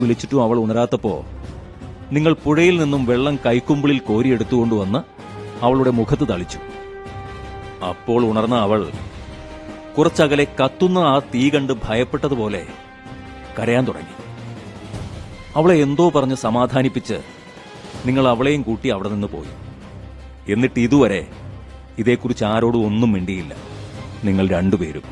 വിളിച്ചിട്ടും അവൾ ഉണരാത്തപ്പോ നിങ്ങൾ പുഴയിൽ നിന്നും വെള്ളം കൈക്കുമ്പിളിൽ കോരിയെടുത്തുകൊണ്ടുവന്ന് അവളുടെ മുഖത്ത് തളിച്ചു അപ്പോൾ ഉണർന്ന അവൾ കുറച്ചകലെ കത്തുന്ന ആ തീ കണ്ട് ഭയപ്പെട്ടതുപോലെ കരയാൻ തുടങ്ങി അവളെ എന്തോ പറഞ്ഞ് സമാധാനിപ്പിച്ച് നിങ്ങൾ അവളെയും കൂട്ടി അവിടെ നിന്ന് പോയി എന്നിട്ട് ഇതുവരെ ഇതേക്കുറിച്ച് ആരോടും ഒന്നും മിണ്ടിയില്ല നിങ്ങൾ രണ്ടുപേരും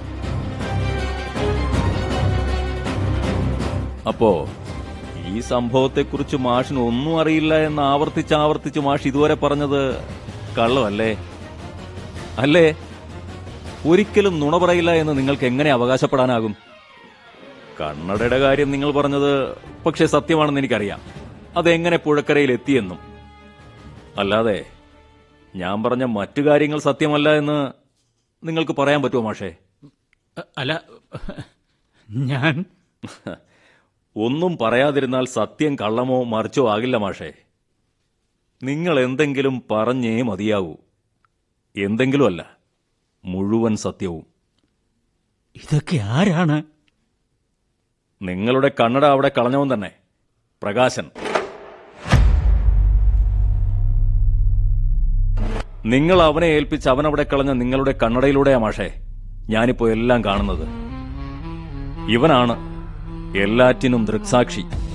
അപ്പോ ഈ സംഭവത്തെക്കുറിച്ച് മാഷിന് ഒന്നും അറിയില്ല എന്ന് ആവർത്തിച്ച് ആവർത്തിച്ച് മാഷ് ഇതുവരെ പറഞ്ഞത് കള്ളമല്ലേ അല്ലേ ഒരിക്കലും നുണ പറയില്ല എന്ന് നിങ്ങൾക്ക് എങ്ങനെ അവകാശപ്പെടാനാകും കണ്ണടയുടെ കാര്യം നിങ്ങൾ പറഞ്ഞത് പക്ഷെ സത്യമാണെന്ന് എനിക്കറിയാം അതെങ്ങനെ പുഴക്കരയിൽ എത്തിയെന്നും അല്ലാതെ ഞാൻ പറഞ്ഞ മറ്റു കാര്യങ്ങൾ സത്യമല്ല എന്ന് നിങ്ങൾക്ക് പറയാൻ പറ്റുമോ മാഷേ അ- അല്ല ഞാൻ ഒന്നും പറയാതിരുന്നാൽ സത്യം കള്ളമോ മറിച്ചോ ആകില്ല മാഷേ നിങ്ങൾ എന്തെങ്കിലും പറഞ്ഞേ മതിയാവൂ എന്തെങ്കിലും അല്ല മുഴുവൻ സത്യവും ഇതൊക്കെ ആരാണ് നിങ്ങളുടെ കണ്ണട അവിടെ കളഞ്ഞവൻ തന്നെ പ്രകാശൻ നിങ്ങൾ അവനെ ഏൽപ്പിച്ച് അവൻ അവിടെ കളഞ്ഞ നിങ്ങളുടെ കണ്ണടയിലൂടെയാ മാഷേ ഞാനിപ്പോ എല്ലാം കാണുന്നത് ഇവനാണ് എല്ലാറ്റിനും ദൃക്സാക്ഷി